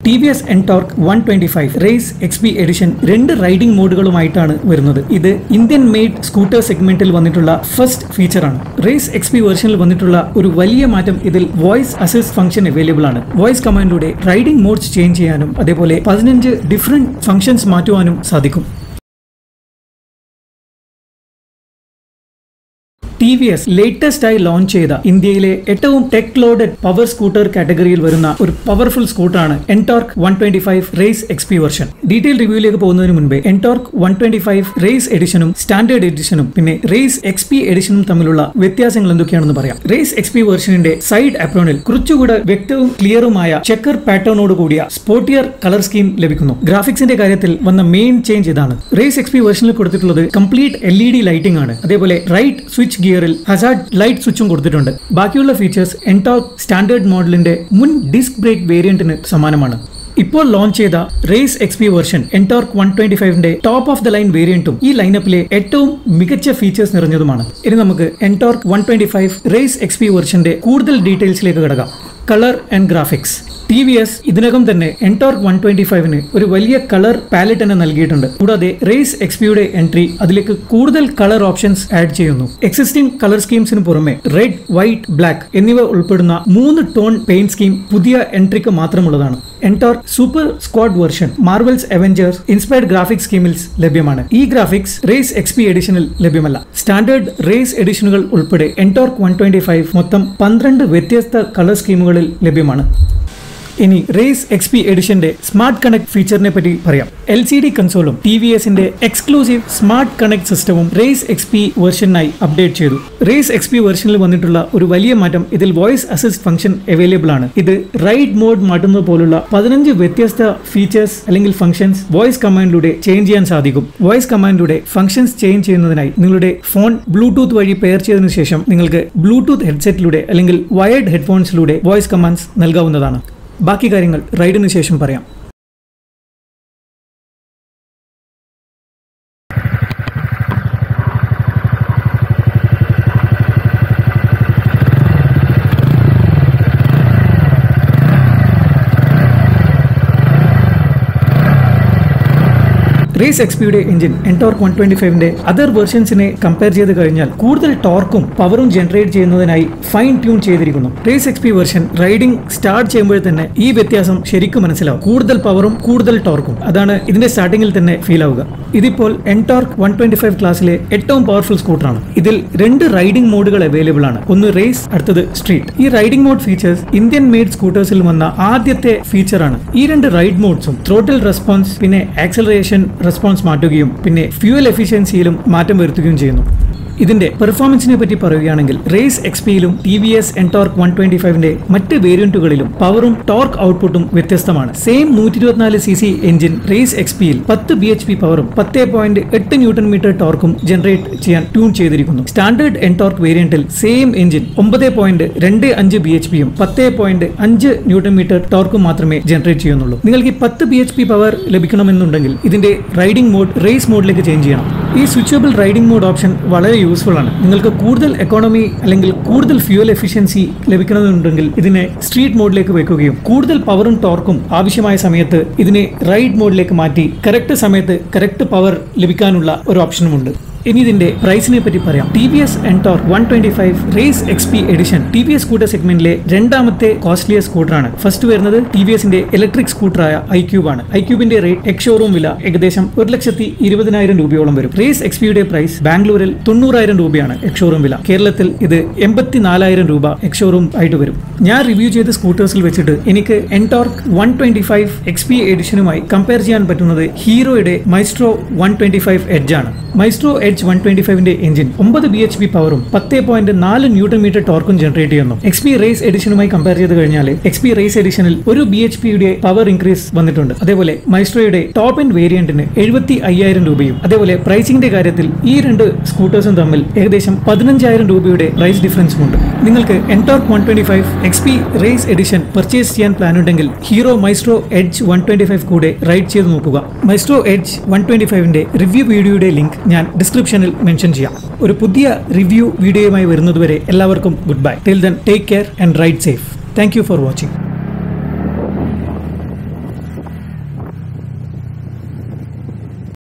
T V S Ntorq one twenty five Race X P edition രണ്ട് riding മോഡുകളുമായിട്ടാണ് വരുന്നത് ഇത് ഇന്ത്യൻ മെയ്ഡ് സ്കൂട്ടർ സെഗ്മെന്റിൽ വന്നിട്ടുള്ള ഫസ്റ്റ് ഫീച്ചറാണ് റേസ് എക്സ് പി വെർഷനിൽ വന്നിട്ടുള്ള ഒരു വലിയ മാറ്റം ഇതിൽ വോയിസ് അസിസ്റ്റ് ഫംഗ്ഷൻ അവൈലബിൾ ആണ് വോയിസ് കമാൻഡിലൂടെ റൈഡിംഗ് മോഡ്സ് ചേഞ്ച് ചെയ്യാനും അതേപോലെ പതിനഞ്ച് ഡിഫറെന്റ് ഫംഗ്ഷൻസ് മാറ്റുവാനും സാധിക്കും ടി വി എസ് ലേറ്റസ്റ്റ് ആയി ലോഞ്ച് ചെയ്ത ഇന്ത്യയിലെ ഏറ്റവും ടെക് ലോഡഡ് പവർ സ്കൂട്ടർ കാറ്റഗറിയിൽ വരുന്ന ഒരു പവർഫുൾ സ്കൂട്ടറാണ് Ntorq one twenty five Race X P version detail റിവ്യൂയിലേക്ക് പോകുന്നതിന് മുൻപേ Ntorq one twenty five Race എഡിഷനും സ്റ്റാൻഡേർഡ് എഡിഷനും പിന്നെ റേസ് എക്സ് പി എഡിഷനും തമ്മിലുള്ള വ്യത്യാസങ്ങൾ എന്തൊക്കെയാണെന്ന് പറയാം റേസ് എക്സ് പി വെർഷനിന്റെ സൈഡ് അപ്രോണിൽ കുറച്ചുകൂടെ വ്യക്തവും ക്ലിയറുമായ ചെക്കർ പാറ്റേണോട് കൂടിയ സ്പോർട്ടിയർ കളർ സ്കീം ലഭിക്കുന്നു ഗ്രാഫിക്സിന്റെ കാര്യത്തിൽ വന്ന മെയിൻ ചേഞ്ച് ഇതാണ് റേസ് എക്സ് പി വെർഷനിൽ കൊടുത്തിട്ടുള്ളത് complete L E D lighting ആണ് അതേപോലെ റൈറ്റ് സ്വിച്ച് ഗിയറിൽ ഹസാർഡ് ലൈറ്റ് സ്വിച്ചും കൊടുത്തിട്ടുണ്ട് ബാക്കിയുള്ള ഫീച്ചേഴ്സ് എൻടോക്ക് സ്റ്റാൻഡേർഡ് മോഡലിന്റെ മുൻ ഡിസ്ക് ബ്രേക്ക് വേരിയന്റിന് സമാനമാണ് ഇപ്പോൾ ലോഞ്ച് ചെയ്ത Race X P version Ntorq one twenty ഫൈവിന്റെ ടോപ്പ് ഓഫ് ദ ലൈൻ വേരിയന്റും ഈ ലൈനപ്പിലെ ഏറ്റവും മികച്ച ഫീച്ചേഴ്സ് നിറഞ്ഞതുമാണ് ഇനി നമുക്ക് Ntorq one twenty five Race X P വെർഷന്റെ കൂടുതൽ ഡീറ്റെയിൽസിലേക്ക് കിടക്കാം colour and graphics T V S ഇതിനകം തന്നെ എൻടോർക്ക് വൺ ട്വന്റി ഫൈവിന് ഒരു വലിയ കളർ പാലറ്റ് തന്നെ നൽകിയിട്ടുണ്ട് കൂടാതെ റേസ് എക്സ്പിയുടെ എൻട്രി അതിലേക്ക് കൂടുതൽ കളർ ഓപ്ഷൻസ് ആഡ് ചെയ്യുന്നു എക്സിസ്റ്റിംഗ് കളർ സ്കീംസിന് പുറമെ റെഡ് വൈറ്റ് ബ്ലാക്ക് എന്നിവ ഉൾപ്പെടുന്ന മൂന്ന് ടോൺ പെയിന്റ് സ്കീം പുതിയ എൻട്രിക്ക് മാത്രമുള്ളതാണ് Ntorq super squad version Marvel's Avengers inspired graphics സ്കീമിൽ ലഭ്യമാണ് ഈ ഗ്രാഫിക്സ് റേസ് എക്സ് പി എഡിഷനിൽ ലഭ്യമല്ല സ്റ്റാൻഡേർഡ് റേസ് എഡിഷനുകൾ ഉൾപ്പെടെ എൻടോർക്ക് വൺ ട്വന്റി ഫൈവ് മൊത്തം പന്ത്രണ്ട് വ്യത്യസ്ത കളർ സ്കീമുകളിൽ ലഭ്യമാണ് ഇനി റേസ് എക്സ് പി എഡിഷന്റെ സ്മാർട്ട് കണക്ട് ഫീച്ചറിനെ പറ്റി പറയാം എൽ സി ഡി കൺസോളും ടി വി എസിന്റെ എക്സ്ക്ലൂസീവ് സ്മാർട്ട് കണക്ട് സിസ്റ്റവും റേസ് എക്സ് പി വെർഷനായി അപ്ഡേറ്റ് ചെയ്തു റേസ് എക്സ് പി വെർഷനിൽ വന്നിട്ടുള്ള ഒരു വലിയ മാറ്റം ഇതിൽ വോയിസ് അസിസ്റ്റ് ഫംഗ്ഷൻ അവൈലബിൾ ആണ് ഇത് റൈഡ് മോഡ് മാറ്റുന്നത് പോലുള്ള പതിനഞ്ച് വ്യത്യസ്ത ഫീച്ചേഴ്സ് അല്ലെങ്കിൽ ഫംഗ്ഷൻസ് വോയിസ് കമാൻഡിലൂടെ ചേഞ്ച് ചെയ്യാൻ സാധിക്കും വോയിസ് കമാൻഡിലൂടെ ഫംഗ്ഷൻസ് ചേഞ്ച് ചെയ്യുന്നതിനായി നിങ്ങളുടെ ഫോൺ ബ്ലൂടൂത്ത് വഴി പെയർ ചെയ്തതിനു ശേഷം നിങ്ങൾക്ക് ബ്ലൂടൂത്ത് ഹെഡ്സെറ്റിലൂടെ അല്ലെങ്കിൽ വയർഡ് ഹെഡ്ഫോൺസിലൂടെ വോയിസ് കമാൻഡ്സ് നൽകാവുന്നതാണ് ബാക്കി കാര്യങ്ങൾ റൈഡിന് ശേഷം പറയാം റേസ് എക്സ്പിയുടെ എഞ്ചിൻ എൻടോർക്ക് വൺ ട്വന്റി ഫൈവിന്റെ അതർ വെർഷൻസിനെ കമ്പയർ ചെയ്ത് കഴിഞ്ഞാൽ കൂടുതൽ ടോർക്കും പവറും ജനറേറ്റ് ചെയ്യുന്നതിനായി ഫൈൻ ട്യൂൺ ചെയ്തിരിക്കുന്നു Race XP version riding start ചെയ്യുമ്പോൾ തന്നെ ഈ വ്യത്യാസം ശരിക്കും മനസ്സിലാവും കൂടുതൽ പവറും കൂടുതൽ ടോർക്കും അതാണ് ഇതിന്റെ സ്റ്റാർട്ടിങ്ങിൽ തന്നെ ഫീൽ ആവുക ഇതിപ്പോൾ എൻടോർക്ക് വൺ ട്വന്റി ഫൈവ് ക്ലാസ്സിലെ ഏറ്റവും പവർഫുൾ സ്കൂട്ടറാണ് ഇതിൽ രണ്ട് റൈഡിംഗ് മോഡുകൾ അവൈലബിൾ ആണ് ഒന്ന് റേസ് അടുത്തത് സ്ട്രീറ്റ് ഈ riding mode features Indian made സ്കൂട്ടേഴ്സിൽ വന്ന ആദ്യത്തെ ഫീച്ചറാണ് ഈ രണ്ട് റൈഡ് മോഡ്സും ത്രോട്ടിൽ റെസ്പോൺസ് പിന്നെ ആക്സലറേഷൻ റെസ്പോൺസ് മാറ്റുകയും പിന്നെ ഫ്യൂവൽ എഫിഷ്യൻസിയിലും മാറ്റം വരുത്തുകയും ചെയ്യുന്നു ഇതിന്റെ പെർഫോമൻസിനെ പറ്റി പറയുകയാണെങ്കിൽ റേസ് എക്സ്പിയിലും T V S Ntorq one twenty ഫൈവിന്റെ മറ്റ് വേരിയന്റുകളിലും പവറും ടോർക്ക് ഔട്ട്പുട്ടും വ്യത്യസ്തമാണ് സെയിം നൂറ്റി ഇരുപത്തിനാല് സി സി എഞ്ചിൻ റേസ് എക്സ്പിയിൽ പത്ത് ബി എച്ച് പി പവറും പത്ത് പോയിന്റ് എട്ട് ന്യൂട്ടൺ മീറ്റർ ടോർക്കും ജനറേറ്റ് ചെയ്യാൻ ട്യൂൺ ചെയ്തിരിക്കുന്നു സ്റ്റാൻഡേർഡ് എൻടോർക്ക് വേരിയന്റിൽ സെയിം എഞ്ചിൻ ഒമ്പത് പോയിന്റ് രണ്ട് അഞ്ച് ബി എച്ച് പിയും പത്ത് പോയിന്റ് അഞ്ച് ന്യൂട്ടൺ മീറ്റർ ടോർക്കും മാത്രമേ ജനറേറ്റ് ചെയ്യുന്നുള്ളൂ നിങ്ങൾക്ക് ഈ പത്ത് ബി എച്ച് പി പവർ ലഭിക്കണമെന്നുണ്ടെങ്കിൽ ഇതിന്റെ റൈഡിംഗ് മോഡ് റേസ് മോഡിലേക്ക് ചേഞ്ച് ചെയ്യണം ഈ സ്വിച്ചബിൾ റൈഡിംഗ് മോഡ് ഓപ്ഷൻ വളരെ യൂസ്ഫുൾ ആണ് നിങ്ങൾക്ക് കൂടുതൽ എക്കോണമി അല്ലെങ്കിൽ കൂടുതൽ ഫ്യൂവൽ എഫിഷ്യൻസി ലഭിക്കണമെന്നുണ്ടെങ്കിൽ ഇതിനെ സ്ട്രീറ്റ് മോഡിലേക്ക് വെക്കുകയും കൂടുതൽ പവറും ടോർക്കും ആവശ്യമായ സമയത്ത് ഇതിനെ റൈഡ് മോഡിലേക്ക് മാറ്റി കറക്റ്റ് സമയത്ത് കറക്റ്റ് പവർ ലഭിക്കാനുള്ള ഒരു ഓപ്ഷനുമുണ്ട് ഇനി ഇതിന്റെ പ്രൈസിനെ പറ്റി പറയാം T V S Ntorq one twenty five Race X P edition T V S scooter സെഗ്മെന്റിലെ രണ്ടാമത്തെ കോസ്റ്റ്ലിയർ സ്കൂട്ടറാണ് ഫസ്റ്റ് വരുന്നത് ടി വി എസിന്റെ ഇലക്ട്രിക് സ്കൂട്ടറായ ഐ ക്യൂബ് ആണ് ഐ ക്യൂബിന്റെ റേറ്റ് എക്സ് ഷോറൂം വില ഏകദേശം ഒരു ലക്ഷത്തി ഇരുപതിനായിരം രൂപയോളം വരും റേസ് എക്സ് പിയുടെ പ്രൈസ് ബാംഗ്ലൂരിൽ തൊണ്ണൂറായിരം രൂപയാണ് എക്സ് ഷോറൂം വില കേരളത്തിൽ ഇത് എൺപത്തിനാലായിരം രൂപ എക്സ് ഷോറൂം ആയിട്ട് വരും ഞാൻ റിവ്യൂ ചെയ്ത സ്കൂട്ടേഴ്സിൽ വെച്ചിട്ട് എനിക്ക് Ntorq one twenty five X P എഡിഷനുമായി കമ്പയർ ചെയ്യാൻ പറ്റുന്നത് ഹീറോയുടെ Maestro one twenty five Edge ആണ് മൈസ്ട്രോ എഡ്ജ് വൺ ട്വന്റി ഫൈവിന്റെ എഞ്ചിൻ ഒമ്പത് ബി എച്ച് പി പവറും പത്ത് പോയിന്റ് നാല് ന്യൂട്ടൺ മീറ്റർ ടോർക്കും ജനറേറ്റ് ചെയ്യുന്നു എക്സ് പി റേസ് എഡിഷനുമായി കമ്പയർ ചെയ്ത് കഴിഞ്ഞാൽ എക്സ് പി റേസ് എഡിഷനിൽ ഒരു ബി എച്ച് പിയുടെ പവർ ഇൻക്രീസ് വന്നിട്ടുണ്ട് അതേപോലെ മൈസ്ട്രോയുടെ ടോപ്പ് എൻഡ് വേരിയന്റിന് എഴുപത്തി അയ്യായിരം രൂപയും അതേപോലെ പ്രൈസിംഗിന്റെ കാര്യത്തിൽ ഈ രണ്ട് സ്കൂട്ടേഴ്സും തമ്മിൽ ഏകദേശം പതിനഞ്ചായിരം രൂപയുടെ പ്രൈസ് ഡിഫറൻസും ഉണ്ട് നിങ്ങൾക്ക് Ntorq one twenty five X P Race edition purchase ചെയ്യാൻ പ്ലാൻ ഉണ്ടെങ്കിൽ Hero Maestro Edge one twenty five കൂടെ റൈഡ് ചെയ്ത് നോക്കുക മൈസ്ട്രോ എഡ്ജ് വൺ ട്വന്റി ഫൈവിന്റെ റിവ്യൂ വീഡിയോയുടെ ലിങ്ക് ഞാൻ ഡിസ്ക്രിപ്ഷനിൽ മെൻഷൻ ചെയ്യാം ഒരു പുതിയ റിവ്യൂ വീഡിയോയുമായി വരുന്നതുവരെ എല്ലാവർക്കും good bye till then take care and ride safe thank you for watching